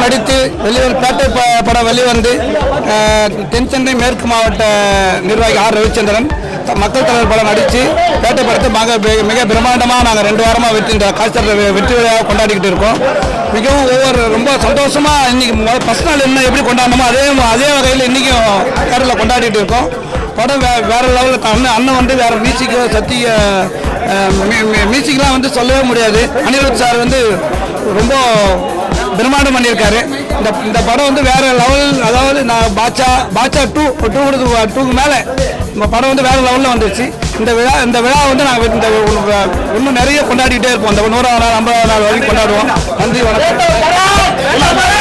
படம் நடித்து வெளிவந்து பேட்டை ப- படம் வெளிவந்து அஹ், தென் சென்னை மேற்கு மாவட்ட நிர்வாகி ஆர் ரவிச்சந்திரன் த- மக்கள் தலைவர் படம் நடித்து பேட்டை படத்தை மிக மிக- மிக பிரம்மாண்டமாக நாங்கள் ரெண்டு வாரமாக வெற்றி இந்த காய்ச்சல் வெற்றி விழாவை கொண்டாடிக்கிட்டு இருக்கோம் மிகவும் ஒவ்வொரு ரொம்ப சந்தோஷமாக இன்னைக்கு ஃபஸ்ட் நாள் என்ன எப்படி கொண்டாடணுமோ அதே அதே வகையில் இன்றைக்கும் கேரளில் கொண்டாடிட்டு இருக்கோம் படம் வே வேற லெவலில் அண்ணன் அண்ணன் வந்து வேற மியூசிக்கோ சத்திய மியூசிக்லாம் வந்து சொல்லவே முடியாது அனிருத் சார் வந்து ரொம்ப பிரம்மாண்டம் பண்ணியிருக்காரு இந்த இந்த படம் வந்து வேற லெவல் அதாவது நான் பாட்சா பாட்சா டூ டூ டூக்கு மேலே இந்த படம் வந்து வேற லெவலில் வந்துருச்சு இந்த விழா இந்த விழா வந்து நாங்கள் இந்த இன்னும் நிறைய கொண்டாடிக்கிட்டே இருப்போம் இந்த நூறாவது நாள் ஐம்பதாவது நாள் வரைக்கும் கொண்டாடுவோம் நன்றி வணக்கம்